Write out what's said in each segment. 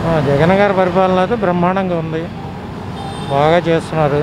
ఆ, జగన్ గారి పరిపాలన అయితే బ్రహ్మాండంగా ఉంది బాగా చేస్తున్నారు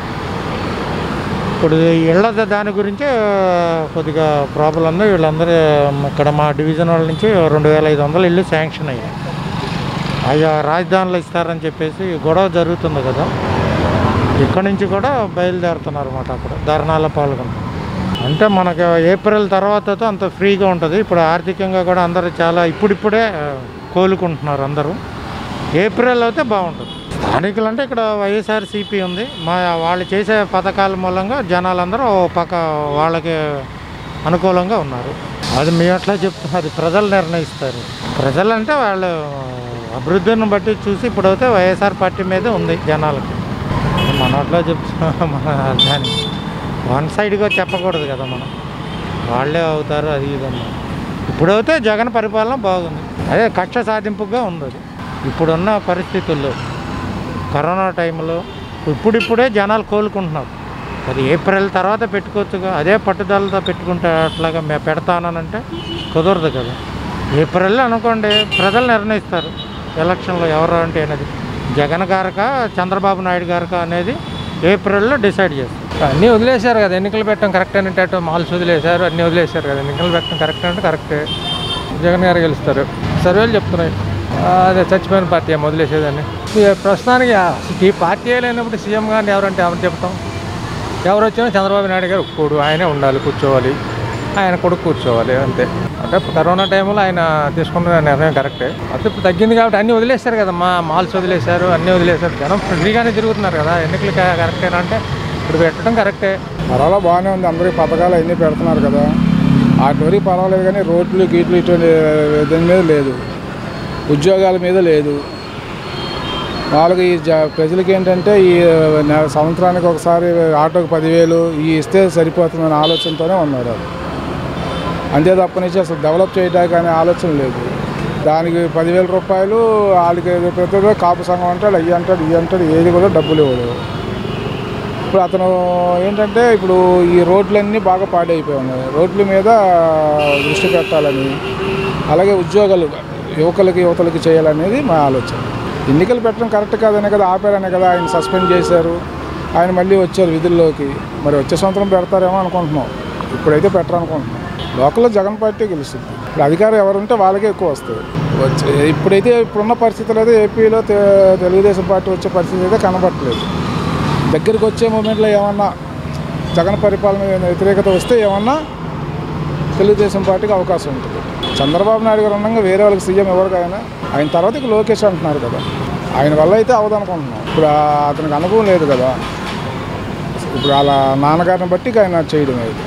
ఇప్పుడు ఈ ఇళ్ళ ద- దాని గురించి ఆ, కొద్దిగా ప్రాబ్లం ఉంది వీళ్ళందరూ ఇక్కడ మా డివిజన్ వాళ్ళ నుంచి రెండు వేల ఐదు వందలు ఇల్లు శాంక్షన్ అయ్యాయి అయ్యా రాజధానిలో ఇస్తారని చెప్పేసి గొడవ జరుగుతుంది కదా ఇక్కడ నుంచి కూడా బయలుదేరుతున్నారు అన్నమాట అక్కడ ధర్నాలో పాల్గొంటారు అంటే మనకి ఏప్రిల్ తర్వాత అంత ఫ్రీగా ఉంటుంది ఇప్పుడు ఆర్థికంగా కూడా అందరూ చాలా ఇప్పుడిప్పుడే ఆ, కోలుకుంటున్నారు అందరూ ఏప్రిల్ అయితే బాగుంటుంది స్థానికులు అంటే ఇక్కడ వైఎస్ఆర్సీపీ ఉంది మా వాళ్ళు చేసే పథకాల మూలంగా జనాలందరూ ఓ పక్క వాళ్ళకి అనుకూలంగా ఉన్నారు అది మేము ఎట్లా చెప్తాం అది ప్రజలు నిర్ణయిస్తారు ప్రజలు అంటే వాళ్ళు అభివృద్ధిని బట్టి చూసి ఇప్పుడైతే వైఎస్ఆర్ పార్టీ మీదే ఉంది జనాలకి మన అట్లా చెప్తాం మన దాన్ని వన్ సైడ్గా చెప్పకూడదు కదా మనం వాళ్ళే అవుతారు అది ఇది అన్నారు ఇప్పుడైతే జగన్ పరిపాలన బాగుంది అదే కక్ష సాధింపుగా ఉంది అది ఇప్పుడున్న పరిస్థితుల్లో కరోనా టైంలో ఇప్పుడిప్పుడే జనాలు కోలుకుంటున్నారు అది ఏప్రిల్ తర్వాత పెట్టుకోవచ్చుగా అదే పట్టుదలతో పెట్టుకుంటే అట్లాగా మేము పెడతానంటే కుదరదు కదా ఏప్రిల్ అనుకోండి ప్రజలు నిర్ణయిస్తారు ఎలక్షన్లో ఎవరు అంటే అనేది జగన్ గారక చంద్రబాబు నాయుడు గారక అనేది ఏప్రిల్లో డిసైడ్ చేస్తారు అన్నీ వదిలేశారు కదా ఎన్నికలు పెట్టడం కరెక్ట్ అనేటట్టు మాల్స్ వదిలేశారు అన్నీ వదిలేశారు కదా ఎన్నికలు పెట్టడం కరెక్ట్ అంటే కరెక్టే జగన్ గారు గెలుస్తారు సర్వేలు చెప్తున్నాయి ఆ, అదే చచ్చిపోయిన పార్టీ ఏమో వదిలేసేదాన్ని ఈ ప్రస్తుతానికి ఆ ఈ పార్టీ లేనప్పుడు సీఎం గారిని ఎవరంటే ఎవరు చెప్తాం ఎవరు వచ్చినా చంద్రబాబు నాయుడు గారు ఒప్పుకోడు ఆయనే ఉండాలి కూర్చోవాలి ఆయన కొడుకు కూర్చోవాలి అంతే అంటే కరోనా టైంలో ఆయన తీసుకున్న నిర్ణయం కరెక్టే అయితే ఇప్పుడు తగ్గింది కాబట్టి అన్నీ వదిలేశారు కదా మా మాల్స్ వదిలేశారు అన్నీ వదిలేశారు జనం ఫ్రీగానే తిరుగుతున్నారు కదా ఎన్నికలు క- కరెక్టేనా అంటే ఇప్పుడు పెట్టడం కరెక్టే పర్వాలేదు బాగానే ఉంది అందరికీ పథకాలు అన్నీ పెడుతున్నారు కదా వాటి వరకు పర్వాలేదు కానీ రోడ్లు గీట్లు ఇటువంటి దీని మీద లేదు ఉద్యోగాల మీద లేదు వాళ్ళకి ఈ జ ప్రజలకి ఏంటంటే ఈ నెల సంవత్సరానికి ఒకసారి ఆటోకి పదివేలు ఈ ఇస్తే సరిపోతుందనే ఆలోచనతోనే ఉన్నారు వాళ్ళు అంతే తప్పనిచ్చి అసలు డెవలప్ చేయడానికి అనే ఆలోచన లేదు దానికి పదివేల రూపాయలు వాళ్ళకి ప్రతి ఒక్కరు కాపు సంఘం అంటాడు అయ్యి అంటాడు ఇవి అంటాడు ఏది కూడా డబ్బులు ఇవ్వడు ఇప్పుడు అతను ఏంటంటే ఇప్పుడు ఈ రోడ్లన్నీ బాగా పాడైపోయి ఉన్నాయి రోడ్ల మీద దృష్టి పెట్టాలని అలాగే ఉద్యోగాలు యువకులకి యువతలకి చేయాలనేది మా ఆలోచన ఎన్నికలు పెట్టడం కరెక్ట్ కాదనే కదా ఆపారనే కదా ఆయన సస్పెండ్ చేశారు ఆయన మళ్ళీ వచ్చారు విధుల్లోకి మరి వచ్చే సంవత్సరం పెడతారేమో అనుకుంటున్నాం ఇప్పుడైతే పెట్టరనుకుంటున్నాం లోకల్లో జగన్ పార్టీ గెలుస్తుంది ఇప్పుడు అధికారం ఎవరుంటే వాళ్ళకే ఎక్కువ వస్తుంది వచ్చే ఇప్పుడైతే ఇప్పుడున్న పరిస్థితులు అయితే ఏపీలో తె- తెలుగుదేశం పార్టీ వచ్చే పరిస్థితి అయితే కనబడట్లేదు దగ్గరికి వచ్చే మూమెంట్లో ఏమన్నా జగన్ పరిపాలన మీద వ్యతిరేకత వస్తే ఏమన్నా తెలుగుదేశం పార్టీకి అవకాశం ఉంటుంది చంద్రబాబు నాయుడు గారు ఉండగా వేరే వాళ్ళకి సీఎం ఎవరికి ఆయన ఆయన తర్వాత ఇక లోకేష్ అంటున్నారు కదా ఆయన వల్ల అయితే అవదనుకుంటున్నాం ఇప్పుడు ఆ- అతనికి అనుభవం లేదు కదా ఇప్పుడు వాళ్ళ నాన్నగారిని బట్టి ఇక ఆయన చేయడం ఇది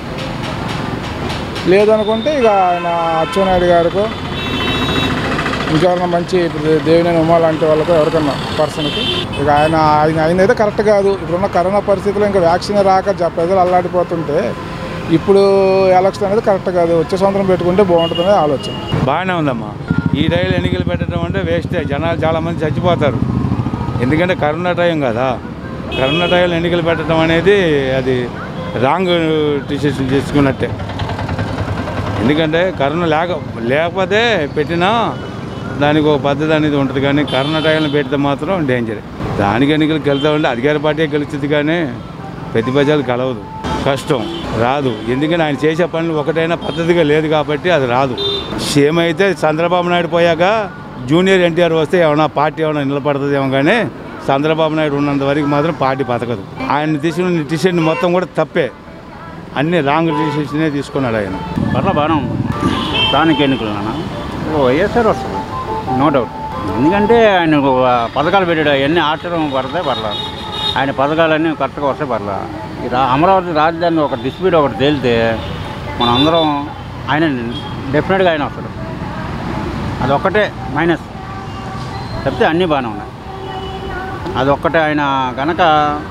లేదనుకుంటే ఇక ఆయన అచ్చెన్నాయుడు గారికో ఇంకెవరైనా మంచి ఇప్పుడు దేవినేని ఉమా లాంటి వాళ్ళకో ఎవరికన్నా పర్సన్కి ఇక ఆయన ఆయన ఆయన అయితే కరెక్ట్ కాదు ఇప్పుడున్న కరోనా పరిస్థితుల్లో ఇంకా వ్యాక్సిన్ రాక జ- ప్రజలు అల్లాడిపోతుంటే ఇప్పుడు ఎలక్షన్ అనేది కరెక్ట్ కాదు వచ్చే సంవత్సరం పెట్టుకుంటే బాగుంటుందనే ఆలోచన బాగానే ఉందమ్మా ఈ రైలు ఎన్నికలు పెట్టడం అంటే వేస్టే జనాలు చాలామంది చచ్చిపోతారు ఎందుకంటే కరోనా టైం కదా కరోనా టైంలో ఎన్నికలు పెట్టడం అనేది అది రాంగ్ డిసిషన్ చేసుకున్నట్టే ఎందుకంటే కరోనా లేక లేకపోతే పెట్టినా దానికి ఒక పద్ధతి అనేది ఉంటుంది కానీ కరోనా టైంలో పెడితే మాత్రం డేంజర్ దానికి ఎన్నికలకు వెళ్తా ఉంటే అధికార పార్టీ గెలుస్తుంది కానీ ప్రతిపక్షాలు కలవదు కష్టం రాదు ఎందుకంటే ఆయన చేసే పనులు ఒకటైనా పద్ధతిగా లేదు కాబట్టి అది రాదు సేమ్ అయితే చంద్రబాబు నాయుడు పోయాక జూనియర్ ఎన్టీఆర్ వస్తే ఏమైనా పార్టీ ఏమైనా నిలబడుతుందేమో కానీ చంద్రబాబు నాయుడు ఉన్నంత వరకు మాత్రం పార్టీ బతకదు ఆయన తీసుకున్న డిసిషన్ మొత్తం కూడా తప్పే అన్ని రాంగ్ డిసిషనే తీసుకున్నాడు ఆయన పర్లా బాగానే ఉంది స్థానిక ఎన్నికలు నాన్న వైఎస్ఆర్ వస్తుంది నో డౌట్ ఎందుకంటే ఆయన ఒక పథకాలు పెట్టాడు అవన్నీ ఆచరణ పడితే పర్లా ఆయన పథకాలన్నీ కరెక్ట్గా వస్తే పర్లా ఈ రా అమరావతి రాజధాని ఒక డిస్ప్యూట్ ఒకటి తేలితే మనం అందరం ఆయన డెఫినెట్గా ఆయన వస్తాడు అదొక్కటే మైనస్ చెప్తే అన్నీ బాగానే ఉన్నాయి అదొక్కటే ఆయన కనుక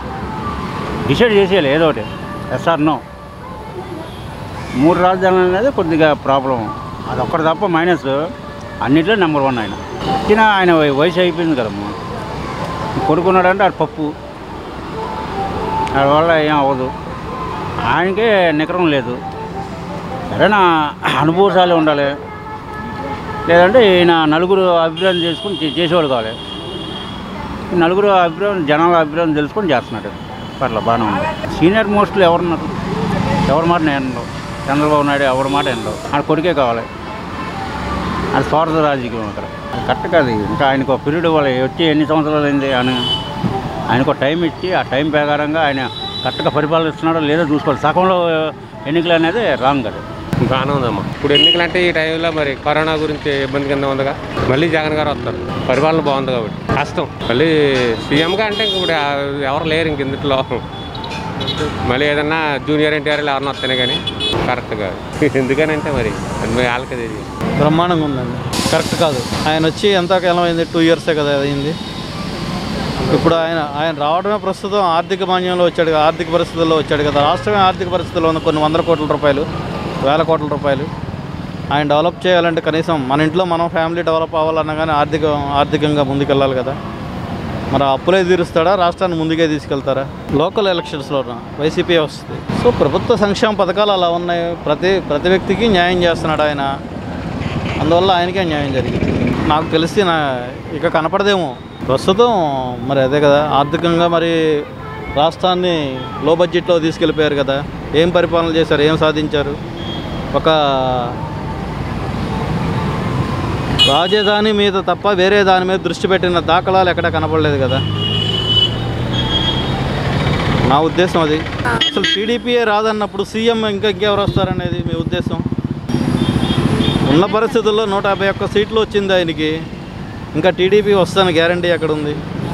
డిసైడ్ చేసేయాలి ఏదో ఒకటి ఎస్ఆర్ నో మూడు రాజధానులు అనేది కొద్దిగా ప్రాబ్లం అది ఒక్కటి తప్ప మైనస్ అన్నిట్లో నెంబర్ వన్ ఆయన ఇచ్చిన ఆయన వయ- వయసు అయిపోయింది కదమ్మా కొడుకున్నాడంటే అది పప్పు వాడి వల్ల ఏం అవ్వదు ఆయనకే నికరం లేదు సరేనా అనుభవశాలి ఉండాలి లేదంటే ఈయన నలుగురు అభిప్రాయం చేసుకుని చే- చేసేవాడు కావాలి ఈ నలుగురు అభిప్రాయం జనాల అభిప్రాయం తెలుసుకొని చేస్తున్నాడు పర్ల బాగానే ఉంది సీనియర్ మోస్ట్లు ఎవరున్నారు ఎవరి మాట ఎండవు చంద్రబాబు నాయుడు ఎవరి మాట ఎండవు ఆడ కొడుకే కావాలి అది స్వార్థ రాజకీయం అక్కడ కరెక్ట్ కాదు ఇది. ఇంకా ఆయనకు ఒక పీరియడ్ వాళ్ళు వచ్చి ఎన్ని సంవత్సరాలు అయింది ఆయన ఆయనకు ఒక టైం ఇచ్చి ఆ టైం ప్రకారంగా ఆయన కరెక్ట్గా పరిపాలిస్తున్నాడో లేదో చూసుకోవాలి సగంలో ఎన్నికలు అనేది రాంగ్ అది బాగానే ఉందమ్మా ఇప్పుడు ఎన్నికలు అంటే ఈ టైంలో మరి కరోనా గురించి ఇబ్బంది కింద ఉందిగా మళ్ళీ జగన్ గారు వస్తారు పరిపాలన బాగుంది కాబట్టి కష్టం మళ్ళీ సీఎంగా అంటే ఇంక ఇప్పుడు ఆ- ఎవరు లేరు ఇంక ఇందులో మళ్ళీ ఏదన్నా జూనియర్ ఎన్టీఆర్ ఎవరన్నా వస్తేనే కానీ కరెక్ట్ కాదు ఎందుకనంటే మరి అది మీ వాళ్ళకి తెలియదు బ్రహ్మాండంగా ఉందండి కరెక్ట్ కాదు ఆయన వచ్చి ఎంత కాలం అయింది టూ ఇయర్సే కదా అయింది ఇప్పుడు ఆయన ఆయన రావడమే ప్రస్తుతం ఆర్థిక మాన్యంలో వచ్చాడు కదా, ఆర్థిక పరిస్థితుల్లో వచ్చాడు కదా రాష్ట్రమే ఆర్థిక పరిస్థితుల్లో ఉంది కొన్ని వందల కోట్ల రూపాయలు వేల కోట్ల రూపాయలు ఆయన డెవలప్ చేయాలంటే కనీసం మన ఇంట్లో మనం ఫ్యామిలీ డెవలప్ అవ్వాలన్నా కానీ ఆర్థిక ఆర్థికంగా ముందుకెళ్ళాలి కదా మరి ఆ అప్పులే తీరుస్తాడా రాష్ట్రాన్ని ముందుకే తీసుకెళ్తారా లోకల్ ఎలక్షన్స్లో వైసీపీ వస్తుంది సో ప్రభుత్వ సంక్షేమ పథకాలు అలా ఉన్నాయి ప్రతి ప్రతి వ్యక్తికి న్యాయం చేస్తున్నాడు ఆయన అందువల్ల ఆయనకే న్యాయం జరిగింది నాకు తెలిసి నా ఇక కనపడదేమో ప్రస్తుతం మరి అదే కదా ఆర్థికంగా మరి రాష్ట్రాన్ని లో బడ్జెట్లో తీసుకెళ్ళిపోయారు కదా ఏం పరిపాలన చేశారు ఏం సాధించారు ఒక రాజధాని మీద తప్ప వేరే దాని మీద దృష్టి పెట్టిన దాఖలాలు ఎక్కడ కనపడలేదు కదా నా ఉద్దేశం అది అసలు టీడీపీయే రాదన్నప్పుడు సీఎం ఇంకా ఇంకెవరు వస్తారనేది మీ ఉద్దేశం ఉన్న పరిస్థితుల్లో నూట యాభై ఒక్క సీట్లు వచ్చింది ఆయనకి ఇంకా టీడీపీ వస్తాను గ్యారంటీ ఎక్కడ ఉంది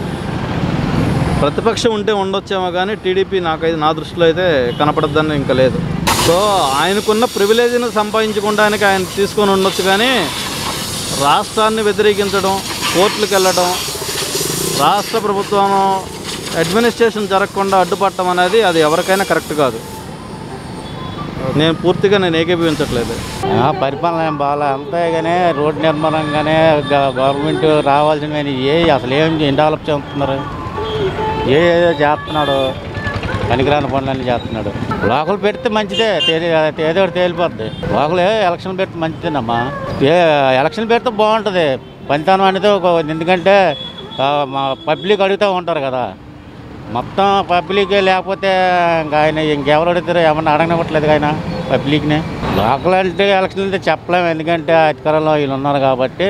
ప్రతిపక్షం ఉంటే ఉండొచ్చేమో కానీ టీడీపీ నాకైతే నా దృష్టిలో అయితే కనపడద్దని ఇంకా లేదు సో ఆయనకున్న ప్రివిలేజ్ని సంపాదించుకోవడానికి ఆయన తీసుకొని ఉండొచ్చు కానీ రాష్ట్రాన్ని వ్యతిరేకించడం కోర్టులకు వెళ్ళడం రాష్ట్ర ప్రభుత్వం అడ్మినిస్ట్రేషన్ జరగకుండా అడ్డుపట్టడం అనేది అది ఎవరికైనా కరెక్ట్ కాదు నేను పూర్తిగా నేను ఏకీభవించట్లేదు ఆ, పరిపాలన ఏం బాగాలే అంతేగానే రోడ్ నిర్మాణం కానీ గవర్నమెంట్ రావాల్సినవి ఏ అసలు ఏం ఏం డెవలప్ చేస్తున్నారు ఏ ఏదో చేస్తున్నాడు పనికిరాని పనులన్నీ చేస్తున్నాడు లోకల్ పెడితే మంచిదే తేలి ఏదో ఒకటి తేలిపోద్ది లోకల్ ఎలక్షన్ పెడితే మంచిదేనమ్మా ఏ ఎలక్షన్ పెడితే బాగుంటుంది పనితనం అనేది ఒక ఎందుకంటే ఆ, మా పబ్లిక్ అడుగుతూ ఉంటారు కదా మొత్తం పబ్లిక్ లేకపోతే ఇంకా ఆయన ఇంకెవరు అడుగుతారో ఏమన్నా అడగనివ్వట్లేదు ఆయన పబ్లిక్ని లోకల్ అంటే ఎలక్షన్ అంటే చెప్పలేము ఎందుకంటే అధికారంలో వీళ్ళు ఉన్నారు కాబట్టి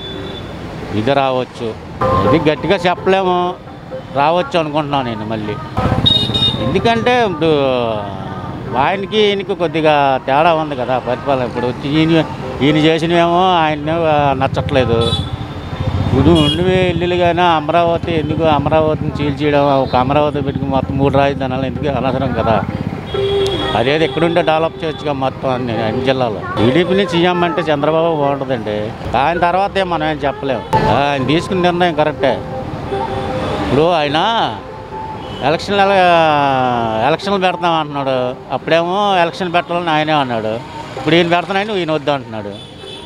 ఇది రావచ్చు ఇది గట్టిగా చెప్పలేము రావచ్చు అనుకుంటున్నాను నేను మళ్ళీ ఎందుకంటే ఇప్పుడు ఆయనకి ఈయనకి కొద్దిగా తేడా ఉంది కదా పరిపాలన ఇప్పుడు వచ్చి ఈయన ఈయన చేసినవేమో ఆయన నచ్చట్లేదు ఇప్పుడు ఉండివే ఇల్లులుగానే అమరావతి ఎందుకు అమరావతిని చీల్చేయడం ఒక అమరావతి పెట్టుకుని మొత్తం మూడు రాజధానాలు ఎందుకు అనవసరం కదా అదేది ఎక్కడుంటే డెవలప్ చేయొచ్చుగా మొత్తం అన్ని అన్ని జిల్లాలో టీడీపీని సీఎం అంటే చంద్రబాబు బాగుంటుందండి ఆయన తర్వాత ఏం మనం ఏం చెప్పలేము ఆయన తీసుకున్న నిర్ణయం కరెక్టే ఇప్పుడు ఆయన ఎలక్షన్లు ఎలా ఎలక్షన్లు పెడతాం అంటున్నాడు అప్పుడేమో ఎలక్షన్ పెట్టాలని ఆయనే అన్నాడు ఇప్పుడు ఈయన పెడతానని ఈయన వద్దు అంటున్నాడు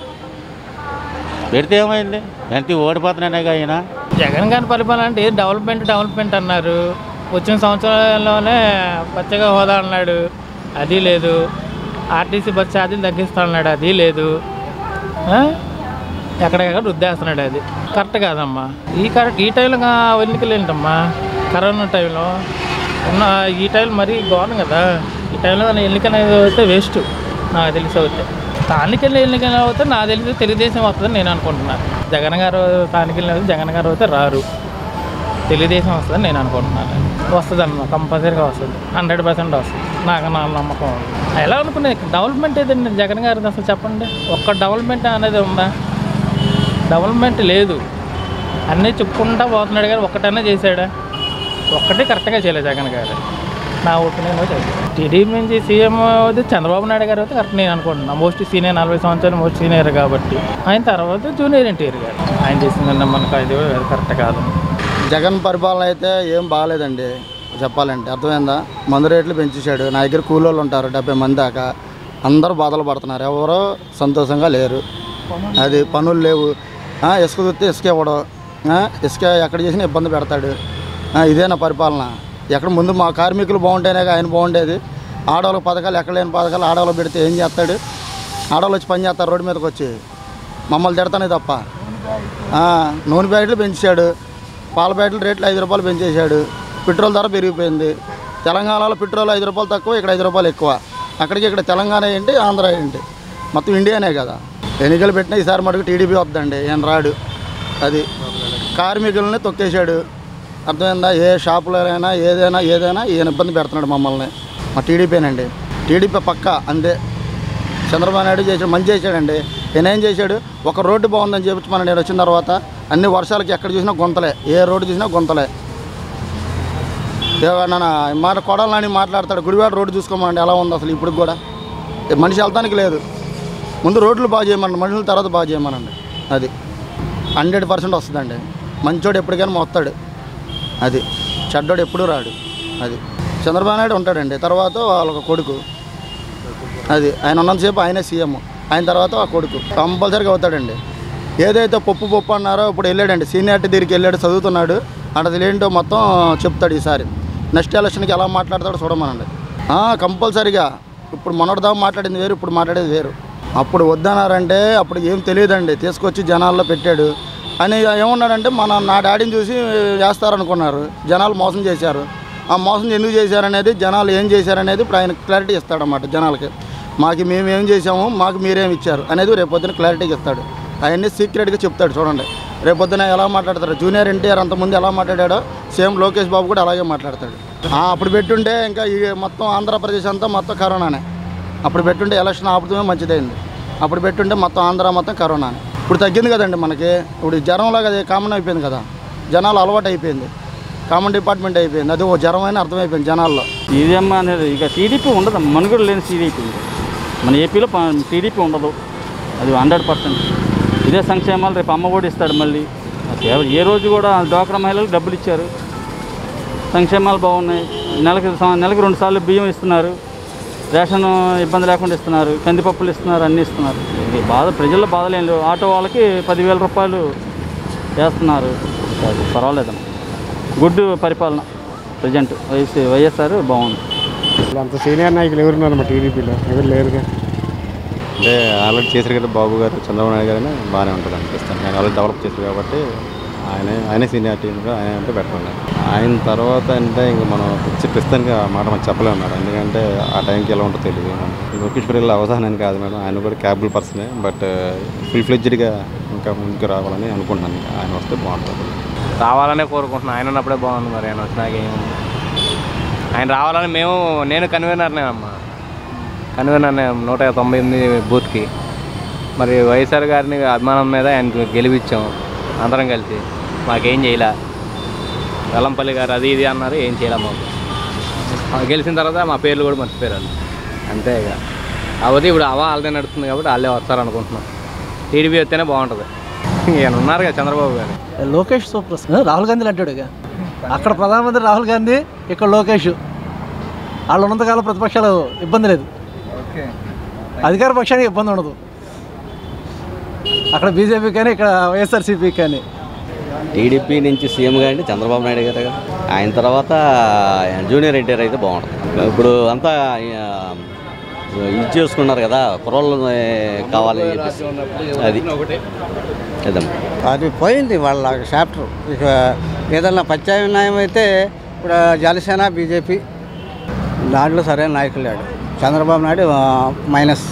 పెడితే ఏమైంది ఎంత ఓడిపోతున్నానే ఆయన జగన్ గారి పరిపాలన అంటే ఏది డెవలప్మెంట్ డెవలప్మెంట్ అన్నారు వచ్చిన సంవత్సరాల్లోనే పచ్చగా హోదా అన్నాడు అది లేదు ఆర్టీసీ బస్ ఛార్జీలు తగ్గిస్తా అన్నాడు అది లేదు ఆ? ఎక్కడెక్కడ రుద్దేస్తున్నాడు అది కరెక్ట్ కాదమ్మా ఈ కరెక్ట్ ఈ టైంలో గా- ఎన్నికలు ఏంటమ్మా కరోనా టైంలో ఉన్న ఈ టైం మరీ ఘోరం కదా ఈ టైంలో ఎన్నికలు అయితే వేస్ట్ నాకు తెలిసి అవుతే స్థానిక ఎన్నికలు అవుతే నాకు తెలిసి తెలుగుదేశం వస్తుందని నేను అనుకుంటున్నాను జగన్ గారు స్థానిక ఎన్నికలు జగన్ గారు అయితే రారు తెలుగుదేశం వస్తుందని నేను అనుకుంటున్నాను వస్తుంది అన్న కంపల్సరీగా వస్తుంది హండ్రెడ్ పర్సెంట్ వస్తుంది నాకు నా నమ్మకం ఉంది. ఎలా అనుకునే డెవలప్మెంట్ ఏదండి జగన్ గారిది అసలు చెప్పండి ఒక్క డెవలప్మెంట్ అనేది ఉందా డెవలప్మెంట్ లేదు అన్నీ చెప్పుకుంటా పోతున్నాడు కానీ ఒక్కటన్నా చేశాడా ఒక్కటే కరెక్ట్గా చేయలేదు జగన్ గారు నా ఒపీనియన్ చేశాడు టీడీపీ నుంచి సీఎం అయితే చంద్రబాబు నాయుడు గారు అయితే కరెక్ట్ నేను అనుకుంటున్నాను మోస్ట్ సీనియర్ నలభై సంవత్సరాలు మోస్ట్ సీనియర్ కాబట్టి ఆయన తర్వాత జూనియర్ ఎన్టీఆర్ గారు ఆయన చేసిందన్న మనకు అది కరెక్ట్ కాదు జగన్ పరిపాలన అయితే ఏం బాగాలేదండి చెప్పాలంటే అర్థమైందా మందు రేట్లు పెంచేశాడు నా దగ్గర కూలోళ్ళు ఉంటారు డెబ్బై మంది దాకా అందరూ బాధలు పడుతున్నారు ఎవరో సంతోషంగా లేరు అది పనులు లేవు ఆ, ఇసుక చూస్తే ఇసుక ఇవ్వడం ఆ, ఇసుక ఎక్కడ చేసినా ఇబ్బంది పెడతాడు ఆ, ఇదేనా పరిపాలన ఎక్కడ ముందు మా కార్మికులు బాగుంటేనే ఆయన బాగుండేది ఆడవాళ్ళకి పథకాలు ఎక్కడ లేని పథకాలు ఆడవాళ్ళు పెడితే ఏం చేస్తాడు ఆడవాళ్ళు వచ్చి పని చేస్తారు రోడ్డు మీదకి వచ్చి మమ్మల్ని తిడతానే తప్ప ఆ, నూనె ప్యాకెట్లు పెంచాడు పాల ప్యాకెట్లు రేట్లు ఐదు రూపాయలు పెంచేశాడు పెట్రోల్ ధర పెరిగిపోయింది తెలంగాణలో పెట్రోల్ ఐదు రూపాయలు తక్కువ ఇక్కడ ఐదు రూపాయలు ఎక్కువ అక్కడికి ఇక్కడ తెలంగాణ ఏంటి ఆంధ్ర ఏంటి మొత్తం ఇండియానే కదా ఎన్నికలు పెట్టినా ఈసారి మటుకు టీడీపీ వద్దండి ఈయన రాడు అది కార్మికులని తొక్కేశాడు అర్థమైందా ఏ షాపులోనైనా ఏదైనా ఏదైనా ఈయన ఇబ్బంది పెడుతున్నాడు మమ్మల్ని మా టీడీపీనండి టీడీపీ పక్క అంతే చంద్రబాబు నాయుడు చేసాడు మంచి చేశాడండి ఈయన ఏం చేశాడు ఒక రోడ్డు బాగుందని చెప్పి మన నేను వచ్చిన తర్వాత అన్ని వర్షాలకి ఎక్కడ చూసినా గుంతలే ఏ రోడ్డు చూసినా గుంతలే ఏమన్నా మాట కొడాలని మాట్లాడతాడు గుడివాడ రోడ్డు చూసుకోమండి ఎలా ఉంది అసలు ఇప్పుడు కూడా ఏ మనిషి వెళ్తానికి లేదు ముందు రోడ్లు బాగు చేయమనండి మనుషుల తర్వాత బాగు చేయమనండి అది హండ్రెడ్ పర్సెంట్ వస్తుందండి మంచోడు ఎప్పటికైనా వస్తాడు అది చెడ్డోడు ఎప్పుడు రాడు అది చంద్రబాబు నాయుడు ఉంటాడండి తర్వాత వాళ్ళ కొడుకు అది ఆయన ఉన్నంతసేపు ఆయనే సీఎం ఆయన తర్వాత ఆ కొడుకు కంపల్సరీగా అవుతాడండి ఏదైతే పప్పు పప్పు అన్నారో ఇప్పుడు వెళ్ళాడండి సీనియారిటీ దగ్గరికి వెళ్ళాడు చదువుతున్నాడు అన్నది ఏంటో మొత్తం చెప్తాడు ఈసారి నెక్స్ట్ ఎలక్షన్కి ఎలా మాట్లాడతాడో చూడమనండి ఆ, కంపల్సరీగా ఇప్పుడు మొన్నటిదా మాట్లాడింది వేరు ఇప్పుడు మాట్లాడేది వేరు అప్పుడు వద్దన్నారంటే అప్పుడు ఏం తెలియదండి తీసుకొచ్చి జనాల్లో పెట్టాడు అని ఏమన్నాడంటే మన నా డాడీని చూసి చేస్తారనుకున్నారు జనాలు మోసం చేశారు ఆ మోసం ఎందుకు చేశారనేది జనాలు ఏం చేశారనేది ఇప్పుడు ఆయన క్లారిటీ ఇస్తాడన్నమాట జనాలకి మాకు మేము ఏం చేసాము మాకు మీరేం ఇచ్చారు అనేది రేపొద్దున క్లారిటీగా ఇస్తాడు అవన్నీ సీక్రెట్గా చెప్తాడు చూడండి రేపొద్దున ఎలా మాట్లాడతారు జూనియర్ ఎన్టీఆర్ అంతకుముందు ఎలా మాట్లాడాడో సేమ్ లోకేష్ బాబు కూడా అలాగే మాట్లాడతాడు ఆ, అప్పుడు పెట్టుంటే ఇంకా ఈ మొత్తం ఆంధ్రప్రదేశ్ అంతా మొత్తం కరోనానే అప్పుడు పెట్టుంటే ఎలక్షన్ ఆపుతమే మంచిదైంది అప్పుడు పెట్టుంటే మొత్తం ఆంధ్ర మొత్తం కరోనానే ఇప్పుడు తగ్గింది కదండి మనకి ఇప్పుడు జ్వరంలో అది కామన్ అయిపోయింది కదా జనాలు అలవాటు అయిపోయింది కామన్ డిపార్ట్మెంట్ అయిపోయింది అది ఓ జ్వరం అని అర్థమైపోయింది జనాల్లో ఈవీఎం అనేది ఇక టీడీపీ ఉండదు మనుగడ లేని టీడీపీ మన ఏపీలో టీడీపీ ఉండదు అది హండ్రెడ్ పర్సెంట్ ఇదే సంక్షేమాలు రేపు అమ్మ కూడా ఇస్తాడు మళ్ళీ కేవలం ఏ రోజు కూడా డ్వాక్రా మహిళలకు డబ్బులు ఇచ్చారు సంక్షేమాలు బాగున్నాయి నెలకి సం- నెలకి రెండు సార్లు బియ్యం ఇస్తున్నారు రేషన్ ఇబ్బంది లేకుండా ఇస్తున్నారు కందిపప్పులు ఇస్తున్నారు అన్నీ ఇస్తున్నారు ఇది బాధ ప్రజల్లో బాధలు ఏం లేవు ఆటో వాళ్ళకి పదివేల రూపాయలు వేస్తున్నారు అది పర్వాలేదన్న గుడ్ పరిపాలన ప్రజెంట్ వైఎస్ వైఎస్ఆర్ బాగుంది అంత సీనియర్ నాయకులు ఎవరున్నారు మా టీడీపీలో ఎవరు లేరుగా అంటే ఆల్రెడీ చేశారు కదా బాబు గారు చంద్రబాబు నాయుడు గారు బాగానే ఉంటుంది అనిపిస్తాను ఆయన ఆల్రెడీ డెవలప్ చేశారు కాబట్టి ఆయన ఆయనే సీనియారిటీగా ఆయన అంటే బెటర్ ఉన్నాయి ఆయన తర్వాత అంటే ఇంక మనం వచ్చి ప్రస్తుతానికి ఆ మాట మనం చెప్పలేము మేడం ఎందుకంటే ఆ టైంకి ఎలా ఉంటుందో తెలియదు లోకేష్ వెళ్ళి అవధానాన్ని కాదు మేడం ఆయన కూడా క్యాబుల్ పర్సనే బట్ ఫుల్ ఫ్లెడ్జ్డ్గా ఇంకా ముందుకు రావాలని అనుకుంటున్నాను ఆయన వస్తే బాగుంటుంది రావాలనే కోరుకుంటున్నాను ఆయన ఉన్నప్పుడే బాగుంది మరి ఆయన వచ్చినాక ఏం ఆయన రావాలని మేము నేను కన్వీనర్నే అమ్మా కన్వీనర్నే నూట తొంభై ఎనిమిది బూత్కి మరి వైఎస్ఆర్ గారిని అభిమానం మీద ఆయనకు గెలిపించాం అందరం కలిసి మాకేం చేయలే వెల్లంపల్లి గారు అది ఇది అన్నారు ఏం చేయలే మాకు ఆ గెలిచిన తర్వాత మా పేర్లు కూడా మర్చిపోయారు వాళ్ళు. అంతే ఇక కాకపోతే ఇప్పుడు అవ వాళ్ళదే నడుస్తుంది కాబట్టి వాళ్ళే వస్తారు అనుకుంటున్నాం టీడీపీ వస్తేనే బాగుంటుంది ఈయన ఉన్నారు కదా చంద్రబాబు గారు లోకేష్ సూపర్ రాహుల్ గాంధీ అంటాడు ఇక అక్కడ ప్రధానమంత్రి రాహుల్ గాంధీ ఇక్కడ లోకేష్ వాళ్ళు ఉన్నంతకాలం ప్రతిపక్షాలు ఇబ్బంది లేదు అధికార పక్షానికి ఇబ్బంది ఉండదు అక్కడ బీజేపీ కానీ ఇక్కడ వైఎస్ఆర్సీపీ కానీ టీడీపీ నుంచి సీఎం గారి చంద్రబాబు నాయుడు గారు కదా ఆయన తర్వాత జూనియర్ ఎన్టీఆర్ అయితే బాగుంటుంది ఇప్పుడు అంతా ఆ, ఇది చేసుకున్నారు కదా కుర్రోళ్ళు కావాలని చెప్పేసి అది అదమ్మా అది పోయింది వాళ్ళ చాప్టర్ ఇక ఏదన్నా ప్రత్యామ్నాయం అయితే ఇప్పుడు జనసేన బీజేపీ దాంట్లో సరైన నాయకులు లేడు చంద్రబాబు నాయుడు ఆ, మైనస్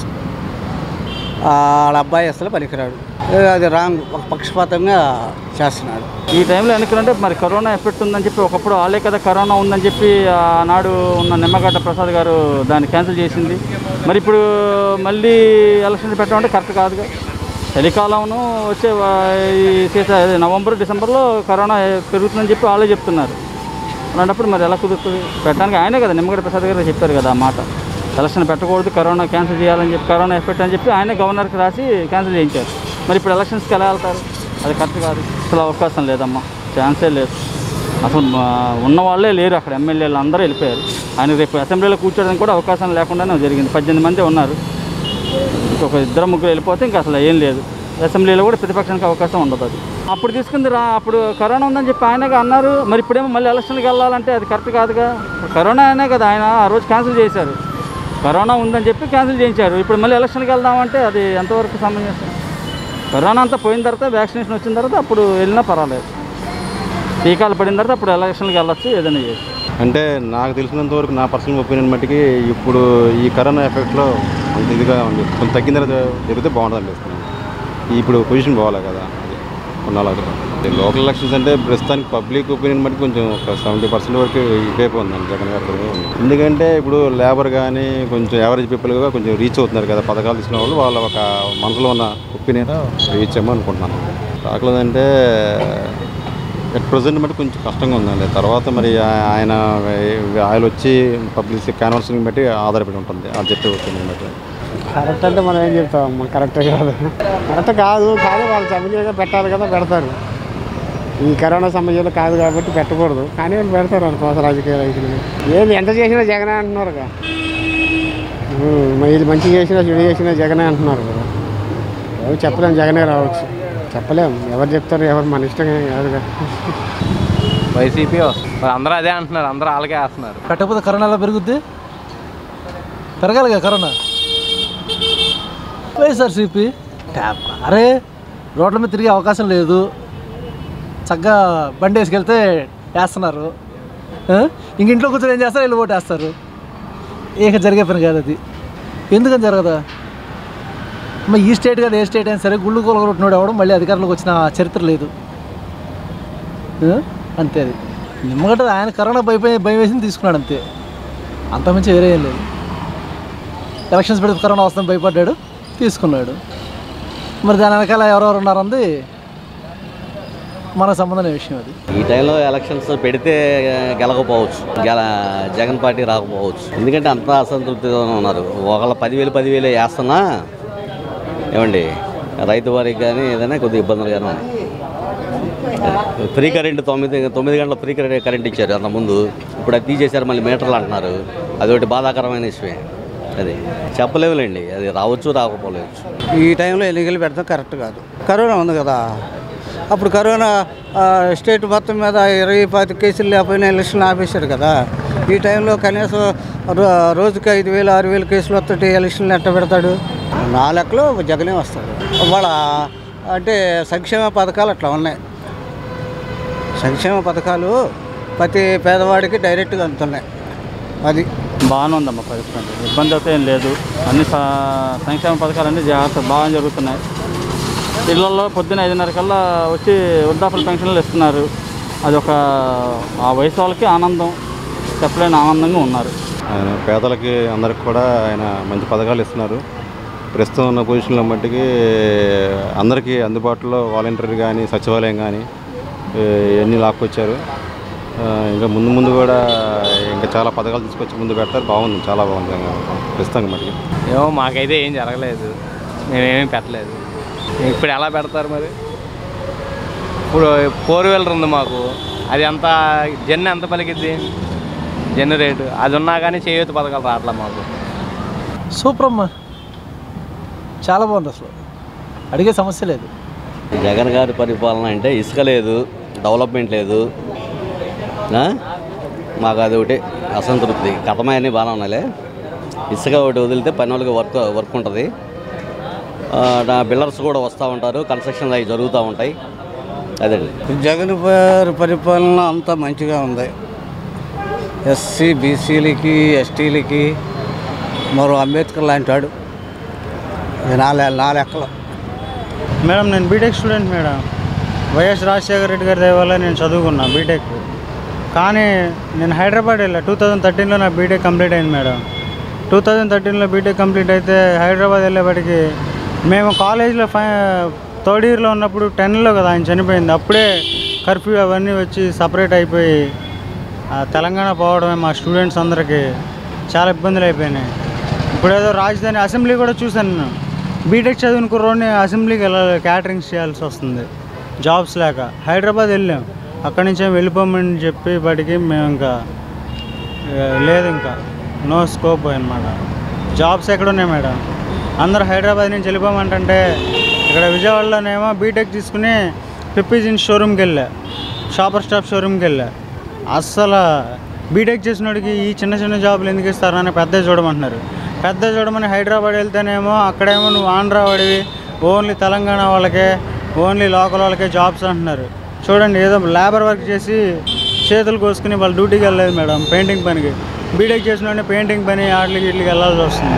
ఆ, వాళ్ళ అబ్బాయి అసలు పనికిరాడు ఏ, అది రాంగ్ ఒక పక్షపాతంగా చేస్తున్నాడు ఈ టైంలో ఎన్నికలంటే మరి కరోనా ఎఫెక్ట్ ఉందని చెప్పి ఒకప్పుడు వాళ్ళే కదా కరోనా ఉందని చెప్పి ఆనాడు ఉన్న నిమ్మగడ్డ ప్రసాద్ గారు దాన్ని క్యాన్సిల్ చేసింది మరి ఇప్పుడు మళ్ళీ ఎలక్షన్స్ పెట్టడం కరెక్ట్ కాదుగా చలికాలంను వచ్చే వా- ఈ సీత అదే నవంబర్ డిసెంబర్లో కరోనా పెరుగుతుందని చెప్పి వాళ్ళే చెప్తున్నారు అలాంటప్పుడు మరి ఎలా కుదురుతుంది పెట్టడానికి ఆయనే కదా నిమ్మగడ్డ ప్రసాద్ గారు చెప్పారు కదా ఆ మాట ఎలక్షన్ పెట్టకూడదు కరోనా క్యాన్సిల్ చేయాలని చెప్పి కరోనా ఎఫెక్ట్ అని చెప్పి ఆయనే గవర్నర్కి రాసి క్యాన్సిల్ చేయించారు మరి ఇప్పుడు ఎలక్షన్స్కి ఎలా వెళ్తారు అది కరెక్ట్ కాదు అసలు అవకాశం లేదమ్మా ఛాన్సే లేదు అసలు మా- ఉన్న వాళ్ళే లేరు అక్కడ ఎమ్మెల్యేలు అందరూ వెళ్ళిపోయారు ఆయన రేపు అసెంబ్లీలో కూర్చోడానికి కూడా అవకాశం లేకుండానే జరిగింది పద్దెనిమిది మంది ఉన్నారు ఇంకొక ఇద్దరు ముగ్గురు వెళ్ళిపోతే ఇంకా అసలు ఏం లేదు అసెంబ్లీలో కూడా ప్రతిపక్షానికి అవకాశం ఉండదు అది అప్పుడు తీసుకుంది రా అప్పుడు కరోనా ఉందని చెప్పి ఆయనగా అన్నారు మరి ఇప్పుడేమో మళ్ళీ ఎలక్షన్కి వెళ్ళాలంటే అది కరెక్ట్ కాదుగా కరోనా అయినా కదా ఆయన ఆ రోజు క్యాన్సిల్ చేశారు కరోనా ఉందని చెప్పి క్యాన్సిల్ చేయించారు ఇప్పుడు మళ్ళీ ఎలక్షన్కి వెళ్దామంటే అది ఎంతవరకు సమంజసం కరోనా అంతా పోయిన తర్వాత వ్యాక్సినేషన్ వచ్చిన తర్వాత అప్పుడు వెళ్ళినా పర్వాలేదు టీకాలు పడిన తర్వాత అప్పుడు ఎలక్షన్కి వెళ్ళొచ్చు ఏదైనా చేయొచ్చు అంటే నాకు తెలిసినంత వరకు నా పర్సనల్ ఒపీనియన్ మట్టికి ఇప్పుడు ఈ కరోనా ఎఫెక్ట్లో అంత ఇదిగా ఉంది కొంచెం తగ్గిన తర్వాత జరిగితే బాగుంటుంది అనిపిస్తుంది ఇప్పుడు పొజిషన్ పోవాలి కదా అది కొన్నాళ్ళు లోకల్ ఎలక్షన్స్ అంటే ప్రస్తుతానికి పబ్లిక్ ఒపీనియన్ బట్టి కొంచెం ఒక సెవెంటీ పర్సెంట్ వరకు ఇటువైపు ఉందండి జగన్ గారి వైపు ఉంది. ఎందుకంటే ఇప్పుడు లేబర్ కానీ కొంచెం యావరేజ్ పీపుల్గా కొంచెం రీచ్ అవుతున్నారు కదా పథకాలు తీసుకున్న వాళ్ళు వాళ్ళ ఒక మనసులో ఉన్న ఒపీనియన్ రీచ్ అయ్యమో అనుకుంటున్నాను రాకలేదంటే ఎట్ ప్రజెంట్ బట్టి కొంచెం కష్టంగా ఉందండి తర్వాత మరి ఆ- ఆయన ఆయన వచ్చి పబ్లిక్ క్యాన్వర్సింగ్ బట్టి ఆధారపడి ఉంటుంది ఆ చెప్పే ఒపీనియన్ బట్టి కరెక్ట్ అంటే మనం ఏం చెప్తాం కరెక్ట్ కాదు కరెక్ట్ కాదు కానీ వాళ్ళు సమయంగా పెట్టాలి కదా పెడతారు ఈ కరోనా సమయంలో కాదు కాబట్టి పెట్టకూడదు కానీ వాళ్ళు పెడతారు అనుకోసం రాజకీయ రైతులు ఏది ఎంత చేసినా జగనే అంటున్నారుగా ఉమ్, మరి ఇది మంచి చేసినా చెడు చేసినా జగనే అంటున్నారు కదా ఎవరు చెప్పలేం జగనే రావచ్చు చెప్పలేం ఎవరు చెప్తారు ఎవరు మన ఇష్టం కాదుగా వైసీపీ వస్తుంది మరి అందరూ అదే అంటున్నారు అందరూ వాళ్ళకే వేస్తున్నారు పెట్టకపోతే కరోనా ఎలా పెరుగుద్ది పెరగాలిగా కరోనా వైఎస్ఆర్సీపీ ట్యాప్ అరే రోడ్ల మీద తిరిగే అవకాశం లేదు చక్కగా బండి వేసుకెళ్తే వేస్తున్నారు ఆ? ఇంక ఇంట్లో కూర్చొని ఏం చేస్తారు వీళ్ళు ఓటు వేస్తారు ఇక జరిగే పని కాదు అది ఎందుకని జరగదా మరి ఈ స్టేట్ కాదు ఏ స్టేట్ అయినా సరే గుళ్ళు కొలగొట్టినోడు ఎవడు మళ్ళీ అధికారంలోకి వచ్చిన చరిత్ర లేదు ఆ? అంతే అది నిమ్మగడ్డ ఆయన కరోనా భయపోయి భయం వేసింది తీసుకున్నాడు అంతే అంతకుమించి వేరే ఏం లేదు ఎలక్షన్స్ పెడితే కరోనా వస్తుందని భయపడ్డాడు తీసుకున్నాడు మరి దాని వెనకాల ఎవరెవరు ఉన్నారంది మనకు సంబంధం లేని విషయం అది ఈ టైంలో ఎలక్షన్స్ పెడితే గెలకపోవచ్చు గెల జగన్ పార్టీ రాకపోవచ్చు ఎందుకంటే అంత అసంతృప్తిగా ఉన్నారు ఒకళ్ళ పదివేలు పదివేలు వేస్తున్నా ఏమండి రైతు వారికి కానీ ఏదైనా కొద్దిగా ఇబ్బందులుగానే ఉన్నాయి ఫ్రీ కరెంట్ తొమ్మిది తొమ్మిది గంటల ఫ్రీ కరెంట్ కరెంట్ ఇచ్చారు అంత ముందు ఇప్పుడు అది తీసేశారు మళ్ళీ మీటర్లు అంటున్నారు అది ఒకటి బాధాకరమైన విషయమే అది చెప్పలేవులేండి అది రావచ్చు రాకపోలేవచ్చు ఈ టైంలో ఎన్నికలు పెడతాం కరెక్ట్ కాదు కరోనా ఉంది కదా అప్పుడు కరోనా ఆ, స్టేట్ మొత్తం మీద ఇరవై పాతి కేసులు లేకపోయినా ఎలక్షన్ ఆపేశారు కదా ఈ టైంలో కనీసం రో- రోజుకి ఐదు వేలు ఆరు వేలు కేసులు వస్తుంటే ఎలక్షన్లు ఎట్ట పెడతాడు నా లెక్కలో జగనే వస్తాడు వాళ్ళ అంటే సంక్షేమ పథకాలు అట్లా ఉన్నాయి సంక్షేమ పథకాలు ప్రతి పేదవాడికి డైరెక్ట్గా అందుతున్నాయి అది బాగానే ఉందమ్మా పరిస్థితి ఇబ్బంది అయితే ఏం లేదు అన్ని స- సంక్షేమ పథకాలన్నీ జాగ్రత్త బాగా జరుగుతున్నాయి ఇళ్ళల్లో పొద్దున్న ఐదున్నర కల్లా వచ్చి వృద్ధాపుల పెన్షన్లు ఇస్తున్నారు అది ఒక ఆ వయసు వాళ్ళకి ఆనందం చెప్పలేని ఆనందంగా ఉన్నారు ఆయన పేదలకి అందరికి కూడా ఆయన మంచి పథకాలు ఇస్తున్నారు ప్రస్తుతం ఉన్న పొజిషన్లో మట్టికి అందరికీ అందుబాటులో వాలంటీర్ కానీ సచివాలయం కానీ ఇవన్నీ లాక్కొచ్చారు ఆ, ఇంకా ముందు ముందు కూడా ఇంకా చాలా పథకాలు తీసుకొచ్చి ముందు పెడతారు బాగుంది చాలా బాగుంది ఇంకా ప్రస్తుతం మట్టికి ఏమో మాకైతే ఏం జరగలేదు మేమేమీ పెట్టలేదు ఇప్పుడు ఎలా పెడతారు మరి ఇప్పుడు ఫోర్ వీలర్ ఉంది మాకు అది ఎంత జెన్ ఎంత పలికిద్ది జెన్ రేటు అది ఉన్నా కానీ చేయూత పథకాలు రావట్లే మాకు సూపర్ అమ్మా చాలా బాగుంది అసలు అడిగే సమస్య లేదు జగన్ గారి పరిపాలన అంటే ఇసుక లేదు డెవలప్మెంట్ లేదు ఆ? మాకు అది ఒకటి అసంతృప్తి కథమయన్ని బాగానే ఉన్నాయిలే ఇసుక ఒకటి వదిలితే పని వాళ్ళకి వర్క్ వర్క్ ఉంటుంది బిల్డర్స్ కూడా వస్తూ ఉంటారు కన్స్ట్రక్షన్ అవి జరుగుతూ ఉంటాయి అదండి జగన్ గారి పరిపాలన అంతా మంచిగా ఉంది ఎస్సీ బీసీలకి ఎస్టీలకి మరో అంబేద్కర్ లాంటి వాడు ఇది నా లె- నా లెక్కలో మేడం నేను BTech student madam YS Rajasekhara Reddy గారి దయ వల్ల నేను చదువుకున్నా బీటెక్ కానీ నేను హైదరాబాద్ వెళ్ళా టూ థౌజండ్ థర్టీన్లో నా బీటెక్ కంప్లీట్ అయింది మేడం టూ థౌజండ్ థర్టీన్లో బీటెక్ కంప్లీట్ అయితే హైదరాబాద్ వెళ్ళేప్పటికి మేము కాలేజ్లో ఫై థర్డ్ ఇయర్లో ఉన్నప్పుడు టెన్లో కదా ఆయన చనిపోయింది అప్పుడే కర్ఫ్యూ అవన్నీ వచ్చి సపరేట్ అయిపోయి ఆ, తెలంగాణ పోవడమే మా స్టూడెంట్స్ అందరికీ చాలా ఇబ్బందులు అయిపోయినాయి ఇప్పుడు ఏదో రాజధాని అసెంబ్లీ కూడా చూశాను నేను బీటెక్ చదివిన కుర్రోడిని అసెంబ్లీకి వెళ్ళాలి క్యాటరింగ్స్ చేయాల్సి వస్తుంది జాబ్స్ లేక హైదరాబాద్ వెళ్ళాం అక్కడి నుంచి వెళ్ళిపోమని చెప్పి వాటికి మేము ఇంకా ఏ, లేదు ఇంకా నో స్కోప్ అనమాట జాబ్స్ ఎక్కడ ఉన్నాయి మేడం అందరూ హైదరాబాద్ నుంచి వెళ్ళిపోమంటే ఇక్కడ విజయవాడలోనేమో బీటెక్ తీసుకుని పిప్పి జీన్స్ షోరూమ్కి వెళ్ళా షాపర్ స్టాప్ షోరూమ్కి వెళ్ళా అస్సలు బీటెక్ చేసినోడికి ఈ చిన్న చిన్న జాబులు ఎందుకు ఇస్తారు అని పెద్ద చూడమంటున్నారు పెద్ద చూడమని హైదరాబాద్ వెళ్తేనేమో అక్కడేమో నువ్వు ఆంధ్రా వాడివి ఓన్లీ తెలంగాణ వాళ్ళకే ఓన్లీ లోకల్ వాళ్ళకే జాబ్స్ అంటున్నారు చూడండి ఏదో లేబర్ వర్క్ చేసి చేతులు కోసుకుని వాళ్ళు డ్యూటీకి వెళ్ళలేదు మేడం పెయింటింగ్ పనికి బీటెక్ చేసిన వాడిని పెయింటింగ్ పని ఆటలకి ఇట్లకి వెళ్ళాల్సి వస్తుంది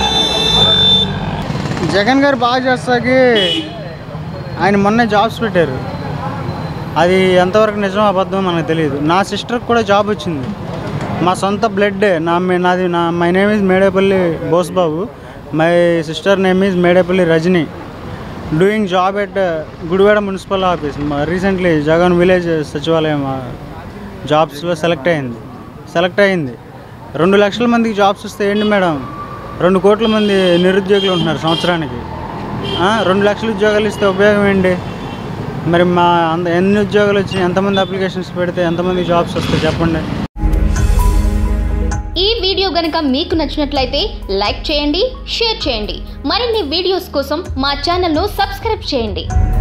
జగన్ గారు బాగా చేస్తాకి ఆయన మొన్నే జాబ్స్ పెట్టారు అది ఎంతవరకు నిజం అబద్ధం మనకు తెలియదు నా సిస్టర్కి కూడా జాబ్ వచ్చింది మా సొంత బ్లడ్డే నా మే- నాది నా my name is Medepalli Bosebabu my sister name is Medepalli Rajani doing job at Gudivada municipal office recently Jagan village సచివాలయం జాబ్స్లో సెలెక్ట్ అయింది సెలెక్ట్ అయింది రెండు లక్షల మందికి జాబ్స్ వస్తే ఏంటి మేడం రెండు కోట్ల మంది నిరుద్యోగులు ఉంటున్నారు సంవత్సరానికి ఆ, రెండు లక్షల ఉద్యోగాలు ఇస్తే ఉపయోగం ఏంటి మరి మా అంత ఎన్ని ఉద్యోగాలు వచ్చి ఎంతమంది అప్లికేషన్స్ పెడితే ఎంతమంది జాబ్స్ వస్తాయి చెప్పండి ఈ వీడియో గనుక మీకు నచ్చినట్లయితే లైక్ చేయండి షేర్ చేయండి మరిన్ని వీడియోస్ కోసం మా ఛానల్ను సబ్స్క్రైబ్ చేయండి